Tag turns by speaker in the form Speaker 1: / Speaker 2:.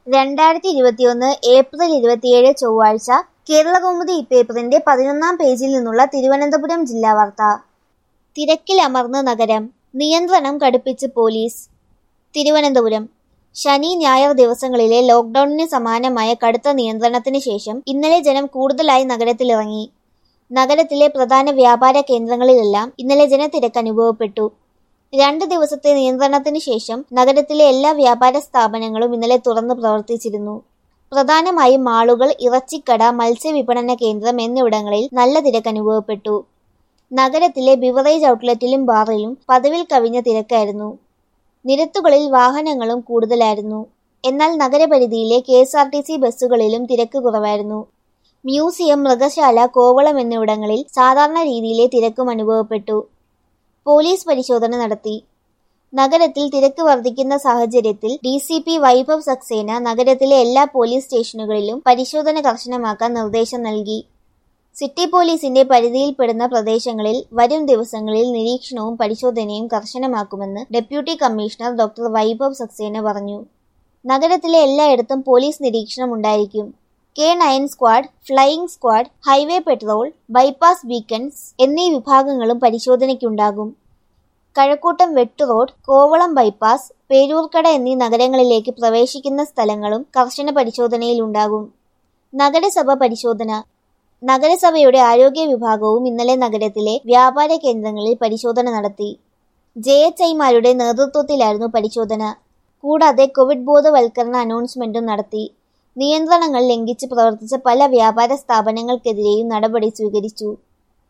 Speaker 1: രണ്ടായിരത്തി ഇരുപത്തിയൊന്ന് ഏപ്രിൽ ഇരുപത്തിയേഴ് ചൊവ്വാഴ്ച കേരളകൗമുദി ഇപ്പേപ്പറിന്റെ പതിനൊന്നാം പേജിൽ നിന്നുള്ള തിരുവനന്തപുരം ജില്ലാ വാർത്ത തിരക്കിലമർന്ന് നഗരം നിയന്ത്രണം കടുപ്പിച്ച് പോലീസ് തിരുവനന്തപുരം ശനി ഞായർ ദിവസങ്ങളിലെ ലോക്ഡൌണിന് സമാനമായ കടുത്ത നിയന്ത്രണത്തിന് ശേഷം ഇന്നലെ ജനം കൂടുതലായി നഗരത്തിലിറങ്ങി നഗരത്തിലെ പ്രധാന വ്യാപാര കേന്ദ്രങ്ങളിലെല്ലാം ഇന്നലെ ജനത്തിരക്ക് അനുഭവപ്പെട്ടു രണ്ട് ദിവസത്തെ നിയന്ത്രണത്തിന് ശേഷം നഗരത്തിലെ എല്ലാ വ്യാപാര സ്ഥാപനങ്ങളും ഇന്നലെ തുറന്നു പ്രവർത്തിച്ചിരുന്നു പ്രധാനമായും മാളുകൾ ഇറച്ചിക്കട മത്സ്യവിപണന കേന്ദ്രം എന്നിവിടങ്ങളിൽ നല്ല തിരക്ക് അനുഭവപ്പെട്ടു നഗരത്തിലെ ബിവറേജ് ഔട്ട്ലെറ്റിലും ബാറിലും പതിവിൽ കവിഞ്ഞ തിരക്കായിരുന്നു നിരത്തുകളിൽ വാഹനങ്ങളും കൂടുതലായിരുന്നു എന്നാൽ നഗരപരിധിയിലെ K S R T C ബസ്സുകളിലും തിരക്ക് കുറവായിരുന്നു മ്യൂസിയം മൃഗശാല കോവളം എന്നിവിടങ്ങളിൽ സാധാരണ രീതിയിലെ തിരക്കും അനുഭവപ്പെട്ടു പോലീസ് പരിശോധന നടത്തി നഗരത്തിൽ തിരക്ക് വർദ്ധിക്കുന്ന സാഹചര്യത്തിൽ D C P Vaibhav Saxena നഗരത്തിലെ എല്ലാ പോലീസ് സ്റ്റേഷനുകളിലും പരിശോധന കർശനമാക്കാൻ നിർദ്ദേശം നൽകി സിറ്റി പോലീസിന്റെ പരിധിയിൽപ്പെടുന്ന പ്രദേശങ്ങളിൽ വരും ദിവസങ്ങളിൽ നിരീക്ഷണവും പരിശോധനയും കർശനമാക്കുമെന്ന് deputy commissioner doctor Vaibhav Saxena പറഞ്ഞു നഗരത്തിലെ എല്ലായിടത്തും പോലീസ് നിരീക്ഷണം ഉണ്ടായിരിക്കും K nine squad flying squad highway patrol bypass beacons എന്നീ വിഭാഗങ്ങളും പരിശോധനയ്ക്കുണ്ടാകും കഴക്കൂട്ടം വെട്ട് റോഡ് കോവളം ബൈപ്പാസ് പേരൂർക്കട എന്നീ നഗരങ്ങളിലേക്ക് പ്രവേശിക്കുന്ന സ്ഥലങ്ങളും കർശന പരിശോധനയിലുണ്ടാകും നഗരസഭ പരിശോധന നഗരസഭയുടെ ആരോഗ്യ വിഭാഗവും ഇന്നലെ നഗരത്തിലെ വ്യാപാര കേന്ദ്രങ്ങളിൽ പരിശോധന നടത്തി ജെ എച്ച് ഐമാരുടെ നേതൃത്വത്തിലായിരുന്നു പരിശോധന കൂടാതെ കോവിഡ് ബോധവൽക്കരണ അനൗൺസ്മെന്റും നടത്തി നിയന്ത്രണങ്ങൾ ലംഘിച്ച് പ്രവർത്തിച്ച പല വ്യാപാര സ്ഥാപനങ്ങൾക്കെതിരെയും നടപടി സ്വീകരിച്ചു